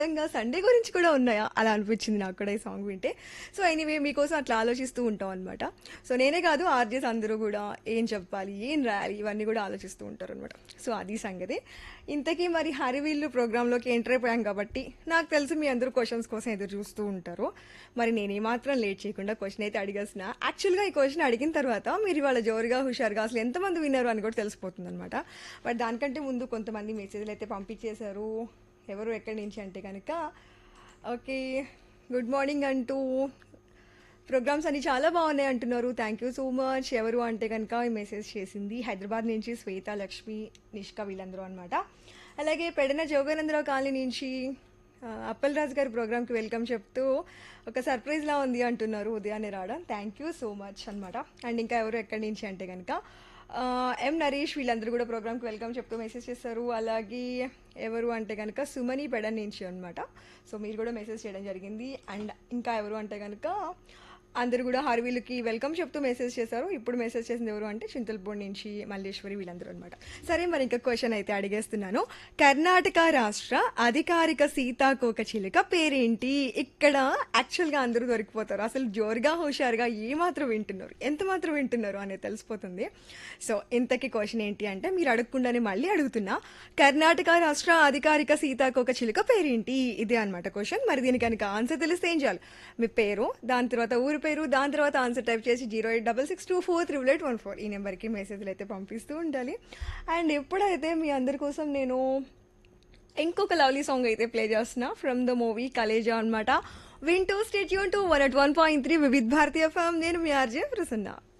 నిజంగా సండే గురించి కూడా ఉన్నాయా అలా అనిపించింది నాకు కూడా ఈ సాంగ్ వింటే సో ఎనీవే మీకోసం అట్లా ఆలోచిస్తూ ఉంటాం అనమాట సో నేనే కాదు ఆర్జెస్ అందరూ కూడా ఏం చెప్పాలి ఏం రాయాలి ఇవన్నీ కూడా ఆలోచిస్తూ ఉంటారు అనమాట సో అది సంగతి ఇంతకీ మరి హరివీళ్ళు ప్రోగ్రాంలోకి ఎంటర్ అయిపోయాం కాబట్టి నాకు తెలుసు మీ అందరూ క్వశ్చన్స్ కోసం ఎదురు చూస్తూ ఉంటారు మరి నేను ఏమాత్రం లేట్ చేయకుండా క్వశ్చన్ అయితే అడిగేసిన యాక్చువల్గా ఈ క్వశ్చన్ అడిగిన తర్వాత మీరు ఇవాళ జోరుగా హుషారుగా అసలు ఎంతమంది విన్నారు అని కూడా తెలిసిపోతుంది అనమాట బట్ దానికంటే ముందు కొంతమంది మెసేజ్లు అయితే పంపించేశారు ఎవరు ఎక్కడి నుంచి అంటే కనుక ఓకే గుడ్ మార్నింగ్ అంటూ ప్రోగ్రామ్స్ అన్ని చాలా బాగున్నాయి అంటున్నారు థ్యాంక్ యూ సో మచ్ ఎవరు అంటే కనుక ఈ మెసేజ్ చేసింది హైదరాబాద్ నుంచి శ్వేత లక్ష్మి నిష్క వీళ్ళందరూ అనమాట అలాగే పెడన జోగానందరావు కాలనీ నుంచి ఆ, అప్పల్ రాజు గారి ప్రోగ్రామ్కి వెల్కమ్ చెప్తూ ఒక సర్ప్రైజ్ లా ఉంది అంటున్నారు ఉదయాన్నే రావడం థ్యాంక్ యూ సో మచ్ అనమాట అండ్ ఇంకా ఎవరు ఎక్కడి నుంచి అంటే కనుక ఆ, ఎం నరేష్ వీళ్ళందరూ కూడా ప్రోగ్రామ్కి వెల్కమ్ చెప్తూ మెసేజ్ చేస్తారు అలాగే ఎవరు అంటే కనుక సుమని పెడన్ నుంచి అనమాట సో మీరు కూడా మెసేజ్ చేయడం జరిగింది అండ్ ఇంకా ఎవరు అంటే కనుక అందరూ కూడా హర్వీలుకి వెల్కమ్ చెప్తూ మెసేజ్ చేశారు ఇప్పుడు మెసేజ్ చేసింది ఎవరు అంటే చింతలపూడి నుంచి మల్లేశ్వరి వీళ్ళందరూ అనమాట సరే మరి ఇంకా క్వశ్చన్ అయితే అడిగేస్తున్నాను కర్ణాటక రాష్ట్ర అధికారిక సీతాకోక చిలుక పేరేంటి ఇక్కడ యాక్చువల్గా అందరూ దొరికిపోతారు అసలు జోరుగా హుషారుగా ఏమాత్రం వింటున్నారు ఎంత మాత్రం వింటున్నారు అనేది తెలిసిపోతుంది సో ఇంతకీ క్వశ్చన్ ఏంటి అంటే మీరు అడగకుండానే మళ్ళీ అడుగుతున్నా కర్ణాటక రాష్ట్ర అధికారిక సీతాకోక చిలుక పేరేంటి ఇదే అనమాట క్వశ్చన్ మరి దీనికి కనుక ఆన్సర్ తెలిస్తే ఏం చేయాలి మీ పేరు దాని తర్వాత ఊరి పేరు దాని తర్వాత ఆన్సర్ టైప్ చేసి zero eight double six two four triple eight one four ఈ నెంబర్కి మెసేజ్లు అయితే పంపిస్తూ ఉండాలి అండ్ ఎప్పుడైతే మీ అందరి కోసం నేను ఇంకొక లవ్లీ సాంగ్ అయితే ప్లే చేస్తున్నా ఫ్రమ్ ద మూవీ కలేజా అనమాట వింటూ stay tuned to one at one point three Vividh Bharatiya FM నేను మీ ఆర్జే ప్రసన్న